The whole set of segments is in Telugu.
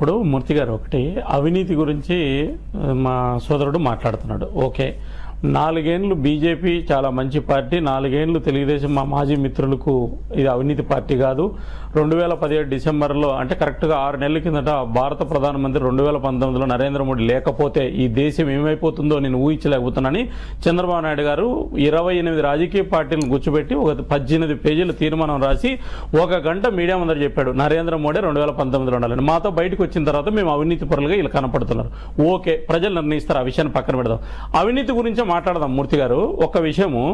ఇప్పుడు మూర్తి గారు ఒకటి అవినీతి గురించి ఆ, మా సోదరుడు మాట్లాడుతున్నాడు ఓకే నాలుగేండ్లు బీజేపీ చాలా మంచి పార్టీ నాలుగేండ్లు తెలుగుదేశం మా మాజీ మిత్రులకు ఇది అవినీతి పార్టీ కాదు రెండు వేల పదిహేడు డిసెంబర్లో అంటే కరెక్ట్గా ఆరు నెలల కిందట భారత ప్రధానమంత్రి రెండు వేల పంతొమ్మిదిలో నరేంద్ర మోడీ లేకపోతే ఈ దేశం ఏమైపోతుందో నేను ఊహించలేకపోతున్నానని చంద్రబాబు నాయుడు గారు ఇరవై ఎనిమిది రాజకీయ పార్టీలను గుర్చిపెట్టి ఒక పద్దెనిమిది పేజీల తీర్మానం రాసి ఒక గంట మీడియా ముందర చెప్పాడు నరేంద్ర మోడీ రెండు వేల పంతొమ్మిదిలో ఉండాలని మాతో బయటకు వచ్చిన తర్వాత మేము అవినీతి పరులుగా ఇలా కనపడుతున్నారు ఓకే ప్రజలు నిర్ణయిస్తారు ఆ విషయాన్ని పక్కన పెడదాం అవినీతి గురించి మాట్లాడదాం మూర్తి గారు ఒక విషయము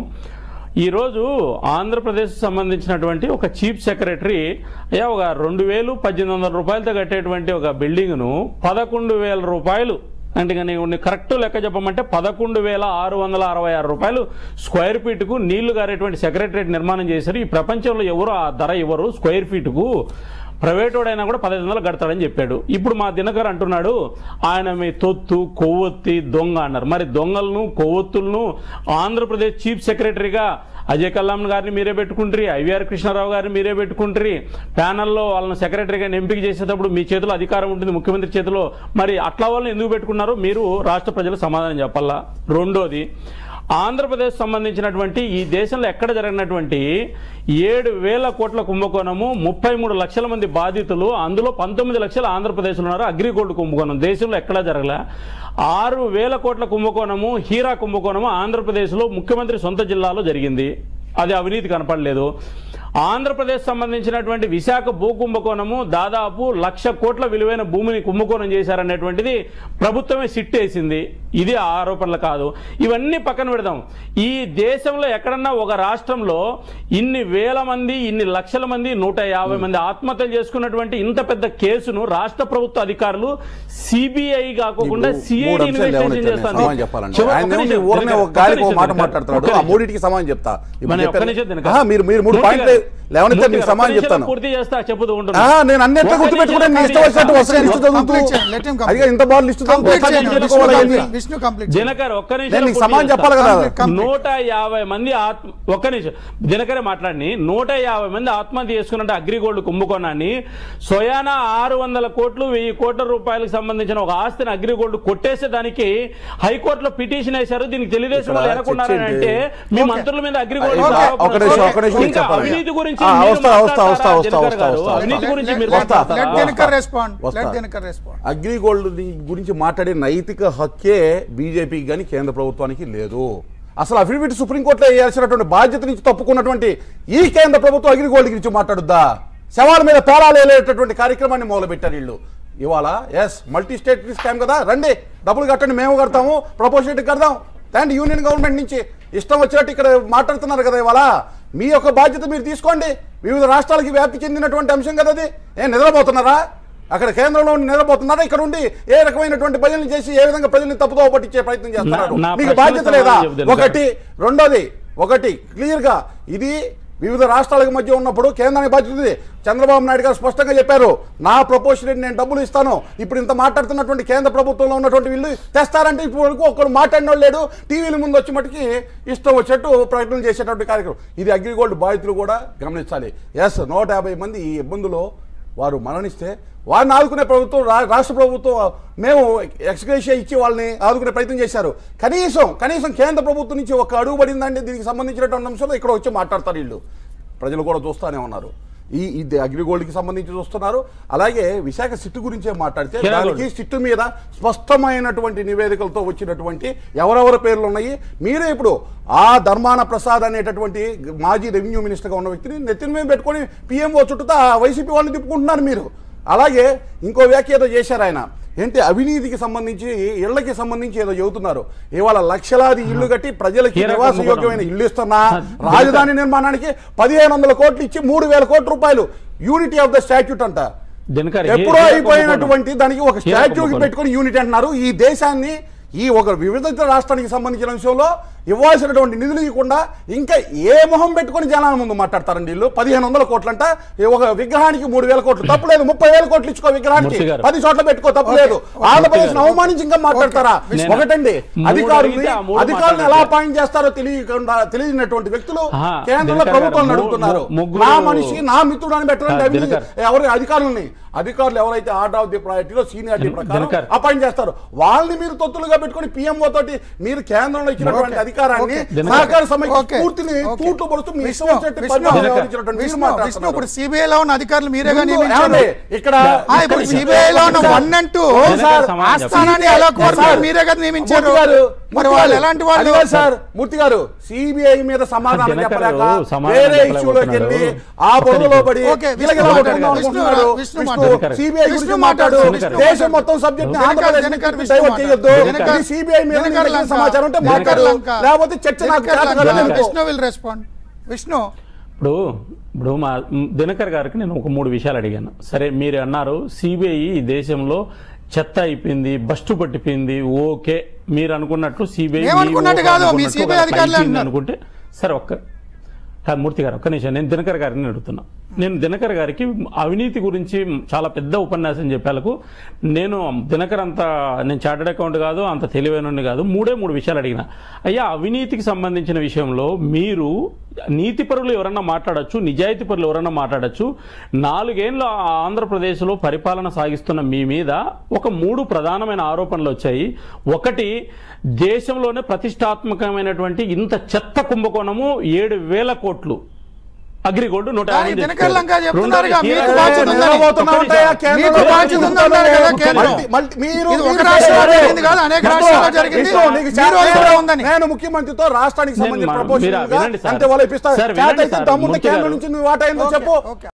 ఈరోజు ఆంధ్రప్రదేశ్ సంబంధించినటువంటి ఒక చీఫ్ సెక్రటరీ అయ్యా ఒక రెండు వేలు పద్దెనిమిది వందల రూపాయలతో కట్టేటువంటి ఒక బిల్డింగ్ను పదకొండు వేల రూపాయలు అంటే ఇక నీవు నీ కరెక్ట్ లెక్క చెప్పమంటే పదకొండు వేల ఆరు వందల అరవై ఆరు రూపాయలు స్క్వేర్ ఫీట్కు నీళ్లు గారేటువంటి సెక్రటరేట్ నిర్మాణం చేశారు ఈ ప్రపంచంలో ఎవరు ఆ ధర ఇవ్వరు స్క్వేర్ ఫీట్కు ప్రైవేట్ వాడైనా కూడా పదహైదు వందలు కడతాడని చెప్పాడు ఇప్పుడు మా దినకర్ అంటున్నాడు ఆయన మీ తొత్తు కొవ్వొత్తి దొంగ అన్నారు మరి దొంగలను కొవ్వొత్తులను ఆంధ్రప్రదేశ్ చీఫ్ సెక్రటరీగా అజయ్ కల్లాం గారిని మీరే పెట్టుకుంటారు ఐవీఆర్ కృష్ణారావు గారిని మీరే పెట్టుకుంటారు ప్యానల్లో వాళ్ళని సెక్రటరీగా ఎంపిక చేసేటప్పుడు మీ చేతిలో అధికారం ఉంటుంది ముఖ్యమంత్రి చేతిలో మరి అట్లా వాళ్ళని ఎందుకు పెట్టుకున్నారు మీరు రాష్ట్ర ప్రజలు సమాధానం చెప్పాలా రెండోది ఆంధ్రప్రదేశ్ సంబంధించినటువంటి ఈ దేశంలో ఎక్కడ జరిగినటువంటి ఏడు వేల కోట్ల కుంభకోణము ముప్పై మూడు లక్షల మంది బాధితులు అందులో పంతొమ్మిది లక్షల ఆంధ్రప్రదేశ్లో ఉన్నారు అగ్రిగోల్డ్ కుంభకోణం దేశంలో ఎక్కడా జరగలే ఆరు వేల కోట్ల కుంభకోణము హీరా కుంభకోణము ఆంధ్రప్రదేశ్లో ముఖ్యమంత్రి సొంత జిల్లాలో జరిగింది అది అవినీతి కనపడలేదు ఆంధ్రప్రదేశ్ సంబంధించినటువంటి విశాఖ భూ కుంభకోణము దాదాపు లక్ష కోట్ల విలువైన భూమిని కుంభకోణం చేశారనేటువంటిది ప్రభుత్వమే సిట్టేసింది ఇది ఆరోపణలు కాదు ఇవన్నీ పక్కన పెడదాం ఈ దేశంలో ఎక్కడన్నా ఒక రాష్ట్రంలో ఇన్ని వేల మంది ఇన్ని లక్షల మంది నూట యాభై మంది ఆత్మహత్యలు చేసుకున్నటువంటి ఇంత పెద్ద కేసును రాష్ట్ర ప్రభుత్వ అధికారులు సిబిఐ కాకుండా నీకు సిఐడి మూడు అంశాలు ఇన్వెస్టిగేషన్ లేవనెత్తాను. చేస్తాను సమాధానం చెప్పాలంటే చివరి- ఆయన ఒక్క ఏమో నిమిషం, ఊరనే ఒక ఒక్క గాలికి ఒక నిమిషం, మాట దినకర్. మాట్లాడుతున్నాడు ఒక్క ఆ నిమిషం. మూడింటికి సమాధానం చెప్తా ఇప్పుడు మన ఒక్క చెప్పాను. నిమిషం దినకర్. ఆహా, మీరు మీరు మూడు మూర్తి పాయింట్లు గారు, లేవనెత్తే మూర్తి మీకు గారు, సమాధానం ఒక్క నిమిషం చెప్తాను పూర్తి చేస్తా చెబుతూ ఆ, ఉంటున్నా నేను అన్నిట్లో ఒక్క గుర్తుపెట్టుకుంటే నిమిషం నీ ఇష్టం వచ్చినట్టు కంప్లీట్ వస్తాను లిస్ట్ చదువుతూ Complete చేయండి, let him complete. అదిగా ఇంత బాగా లిస్ట్ చదువుతూ కంప్లీట్ ఒక్క చేయండి, నిమిషం విష్ణు చదువుకోవాలి. కంప్లీట్, విష్ణు కంప్లీట్ చేయండి. దినకర్ ఒక్క నిమిషం నేను నీకు పూర్తి సమాధానం చేస్తా. చెప్పాలి కదా కంప్లీట్. నూట యాభై మంది ఆత్మ ఒక్క నిమిషం దినకరే మాట్లాడి నూట యాభై మంది ఆత్మహత్య చేసుకున్నట్టు అగ్రిగోల్డ్ కుంభకోణాన్ని స్వయాన ఆరు వందల కోట్లు వెయ్యి కోట్ల రూపాయలకు సంబంధించిన ఒక ఆస్తిని అగ్రిగోల్డ్ కొట్టేసే దానికి హైకోర్టులో పిటిషన్ వేశారు దీనికి తెలుగుదేశం వాళ్ళు ఇక్కడ వెనకున్నారని చర్చ అంటే మీ ఓకే. మంత్రుల మీద అగ్రిగోల్డ్ ఓకే. ఆరోపణలు ఒక నిమిషం, ఉన్నాయి. ఒక నిమిషం ఇంకా చెప్పాలి. అవినీతి గురించి ఆ, మీరు వస్తా, వస్తా, మాట్లాడతారా, వస్తా, వస్తా, దినకర్ గారు? వస్తా, వస్తా. అవినీతి గురించి మీరు వస్తా. Let మాట్లాడతారా? Dinakar respond. వస్తా. Let Dinakar respond. అగ్రిగోల్డ్ గురించి మాట్లాడే నైతిక హక్కే బీజేపీకి కానీ కేంద్ర ప్రభుత్వానికి లేదు అసలు అఫిడవిట్ సుప్రీంకోర్టులో వేయాల్సినటువంటి బాధ్యత నుంచి తప్పుకున్నటువంటి ఈ కేంద్ర ప్రభుత్వం అగ్రిగోల్డ్ గురించి మాట్లాడుద్దా శవాల మీద పేరాలు వేలేటటువంటి కార్యక్రమాన్ని మొదలుపెట్టారు వీళ్ళు ఇవాళ ఎస్ మల్టీ స్టేట్ స్కామ్ కదా రండి డబ్బులు కట్టండి మేము కడతాము ప్రపోజిట్ కడదాం అండ్ యూనియన్ గవర్నమెంట్ నుంచి ఇష్టం వచ్చినట్టు ఇక్కడ మాట్లాడుతున్నారు కదా ఇవాళ మీ యొక్క బాధ్యత మీరు తీసుకోండి వివిధ రాష్ట్రాలకి వ్యాప్తి చెందినటువంటి అంశం కదా అది ఏం నిద్రపోతున్నారా అక్కడ కేంద్రంలో ఉండి నిద్రపోతున్నారా ఇక్కడ ఉండి ఏ రకమైనటువంటి భజనలు చేసి ఏ విధంగా ప్రజల్ని తప్పుదో పట్టించే ప్రయత్నం చేస్తున్నారు నా- నా మీకు ప్రశ్నకు బాధ్యత లేదా సమాధానం చెబుతాను ఒకటి రెండోది ఒకటి క్లియర్ గా ఇది వివిధ రాష్ట్రాలకు మధ్య ఉన్నప్పుడు కేంద్రానికి బాధ్యత ఉంది చంద్రబాబు నాయుడు గారు స్పష్టంగా చెప్పారు నా ప్రపోజల్ నేను డబ్బులు ఇస్తాను ఇప్పుడు ఇంత మాట్లాడుతున్నటువంటి కేంద్ర ప్రభుత్వంలో ఉన్నటువంటి వీళ్ళు తెస్తారంటే ఇప్పుడు వరకు ఒక్కడు మాట్లాడిన వాళ్ళు లేడు టీవీల ముందు వచ్చి మటుకి ఇష్టం వచ్చేట్టు ప్రకటన చేసేటువంటి కార్యక్రమం ఇది అగ్రిగోల్డ్ బాధితులు కూడా గమనించాలి ఎస్ నూట యాభై మంది ఈ ఇబ్బందులో వారు మరణిస్తే వారిని ఆదుకునే ప్రభుత్వం రా- రాష్ట్ర ప్రభుత్వం మేము ఎక్స్గ్రేషియా ఇచ్చి వాళ్ళని ఆదుకునే ప్రయత్నం చేశారు కనీసం కనీసం కేంద్ర ప్రభుత్వం నుంచి ఒక అడుగు పడిందంటే దీనికి సంబంధించినటువంటి అంశంలో ఇక్కడ వచ్చి మాట్లాడతారు వీళ్ళు ప్రజలు కూడా చూస్తానే ఉన్నారు ఈ ఇది అగ్రిగోల్డ్కి సంబంధించి చూస్తున్నారు అలాగే విశాఖ సిట్టు గురించే మాట్లాడితే కిరాగోల్డ్. దానికి సిట్టు మీద స్పష్టమైనటువంటి నివేదికలతో వచ్చినటువంటి ఎవరెవరి పేర్లు ఉన్నాయి మీరే ఇప్పుడు ఆ ధర్మాన ప్రసాద్ అనేటటువంటి మాజీ రెవెన్యూ మినిస్టర్గా ఉన్న వ్యక్తిని నెత్తిన మీద పెట్టుకొని పిఎంఓ చుట్టూ ఆ వైసీపీ వాళ్ళని తిప్పుకుంటున్నారు మీరు అలాగే ఇంకో వ్యాఖ్య ఏదో చేశారు ఆయన ఏంటి అవినీతికి సంబంధించి ఇళ్లకి సంబంధించి ఏదో చెబుతున్నారు ఇవాళ లక్షలాది ఇల్లు కట్టి ప్రజలకి కీలక నివాసయోగ్యమైన కుంభకోణం. ఇల్లు ఇస్తున్నా ఆ, రాజధాని నిర్మాణానికి పదిహేను వందల కోట్లు ఇచ్చి మూడు వేల కోట్ల రూపాయలు యూనిటీ ఆఫ్ ద స్టాట్యూట్ అంట దినకర్ ఎప్పుడో హీరా అయిపోయినటువంటి దానికి ఒక హీరా స్టాచ్యూకి కుంభకోణం. పెట్టుకొని యూనిట్ అంటున్నారు ఈ దేశాన్ని ఈ ఒక వివిధ రాష్ట్రానికి సంబంధించిన విషయంలో ఇవ్వాల్సినటువంటి నిధులు ఇవ్వకుండా ఇంకా ఏ మొహం పెట్టుకొని జనాల ముందు మాట్లాడతారండి వీళ్ళు పదిహేను వందల కోట్లంట ఈ ఒక విగ్రహానికి మూడు వేల కోట్లు తప్పులేదు ముప్పై వేల కోట్లు ఇచ్చుకో విగ్రహానికి మూర్తి గారు. పది చోట్ల పెట్టుకో తప్పులేదు ఆంధ్రప్రదేశ్ గారు. అవమానించి ఇంకా మాట్లాడతారా నేను- ఒకటండి మూడు అధికారులు అడిగితే ఆ మూడు అధికారులు ఎలా మాట్లాడతారు. అపాయింట్ చేస్తారో తెలియకుండా తెలియనటువంటి వ్యక్తులు ఆహా, కేంద్రంలో దినకర్ ప్రభుత్వాన్ని గారు, అడుగుతున్నారు ము- ముగ్గురు- నా మనిషి నా మిత్రుడు అని పెట్టండి ఆ, అవి దినకర్. ఎవరి అధికారులని అధికారులు ఎవరైతే ఆర్డర్ ఆఫ్ ది ప్రయారిటీలో సీనియారిటీ దిన- ప్రకారం దినకర్. అపాయింట్ చేస్తారు వాళ్ళని మీరు తొత్తులుగా పెట్టుకొని పిఎంఓ తోటి మీరు కేంద్రంలో ఇచ్చినటువంటి ఓకే. అధికారాన్ని ఓకే. దినకర్. సహకార సమైక్య ఓకే. స్ఫూర్తిని ఓకే. తూట్లు పడుతూ మీ ఇష్టం విష్ణు, వచ్చినట్టు విష్ణు, పరిపాలన దినకర్. వ్యవహరించినటువంటి మీరు విష్ణు విష్ణు మాట్లాడుతున్నారు. ఇప్పుడు సిబిఐ లో ఉన్న అధికారులు మీరేగా ముందు నియమించారు ఏమండి? ఇక్కడ ఆ, ఇప్పుడు ఇక్కడ సిబిఐ లో ఉన్న sir, one and two sir, సమాధానం ఆస్థానాన్ని చెప్పండి. ఎలా కోరుతారు సార్, మీరే కదా నియమించారు మూర్తి గారు, మరి మూర్తి వాళ్ళు గారు, ఎలాంటి అది వాళ్ళు కాదు సార్ మూర్తి గారు సిబిఐ మీద సమాధానం దినకర్ చెప్పలేక గారు సమాధానం వేరే చెప్పలేకపోతున్నారు. ఇష్యూలోకి వెళ్ళి ఆ ఒక్క బొమ్మలో నిమిషం. పడి ఓకే, వీళ్ళకి విష్ణు ఎలా మాట్లాడు, కొట్టుకుందాం విష్ణు అనుకుంటున్నారు? విష్ణు విష్ణు మాట్లాడు. సిబిఐ విష్ణు గురించి మాట్లాడు, మాట్లాడు విష్ణు దేశం మాట్లాడు. మొత్తం సబ్జెక్ట్ దినకర్, ఆంధ్రప్రదేశ్ దినకర్, నుంచి విష్ణు డైవర్ట్ మాట్లాడు. చేయొద్దు దినకర్, ఇది సిబిఐ మీద దినకర్ మీకు లంక, సమాచారం ఉంటే దినకర్ మాట్లాడు లంక. లేకపోతే చర్చ నాకు దినకర్ చేత లంక. కాదని అనుకో. విష్ణు విల్ రెస్పాండ్ విష్ణు ఇప్పుడు ఇప్పుడు మా మ్, దినకర్ గారికి నేను ఒక మూడు విషయాలు అడిగాను సరే మీరు అన్నారు సిబిఐ ఈ దేశంలో చెత్త అయిపోయింది బస్టు పట్టిపోయింది ఓకే మీరు అనుకున్నట్లు సిబిఐ ఏమనుకున్నట్టు కాదు, మీ CBI అధికారులే అంటున్నారు. అనుకుంటే సరే ఒక్క కాదు మూర్తి గారు ఒక్క నిమిషం నేను దినకర్ గారిని అడుగుతున్నా నేను దినకర్ గారికి అవినీతి గురించి చాలా పెద్ద ఉపన్యాసం చెప్పేలకు నేను దినకర్ అంత నేను చార్టెడ్ అకౌంట్ కాదు అంత తెలివైన కాదు మూడే మూడు విషయాలు అడిగిన అయ్యా అవినీతికి సంబంధించిన విషయంలో మీరు నీతి పరులు ఎవరన్నా మాట్లాడచ్చు నిజాయితీ పరులు ఎవరన్నా మాట్లాడచ్చు నాలుగేళ్ళు ఆంధ్రప్రదేశ్లో పరిపాలన సాగిస్తున్న మీ మీద ఒక మూడు ప్రధానమైన ఆరోపణలు వచ్చాయి ఒకటి దేశంలోనే ప్రతిష్టాత్మకమైనటువంటి ఇంత చెత్త కుంభకోణము ఏడు వేల కోట్లు అగ్రిగోల్డ్ నూట యాభై కానీ మంది దినకర్ లంక తెచ్చుకోరు. చెప్తున్నారుగా, రెండోది మీకు కీలక- బాధ్యత ఉందని. నిలబోతున్నా ఉంటాయా కేంద్రంలో? మీకు బాధ్యత ఉందన్నారు కదా కేంద్రం. మల్టీ- మల్టీ- మీరు- ఇది ఒక మీరు రాష్ట్రంలో చేయాలి. జరిగింది కాదు, అనేక విష్ణు, రాష్ట్రాల్లో జరిగింది. విష్ణు, నీకు మీ చేత రోజు కూడా లేదు. ఉందని. నేను ముఖ్యమంత్రితో రాష్ట్రానికి నేను సంబంధించిన మా- ప్రపోజల్ మీరు వినండి సార్. అంటే వాళ్ళు ఇప్పిస్తారు సార్, చేత వినండి అయితే సార్, దమ్ముంటే మూర్తి కేంద్రం గారు. నుంచి నువ్వు వాటా ఏందో చెప్పు ఓకే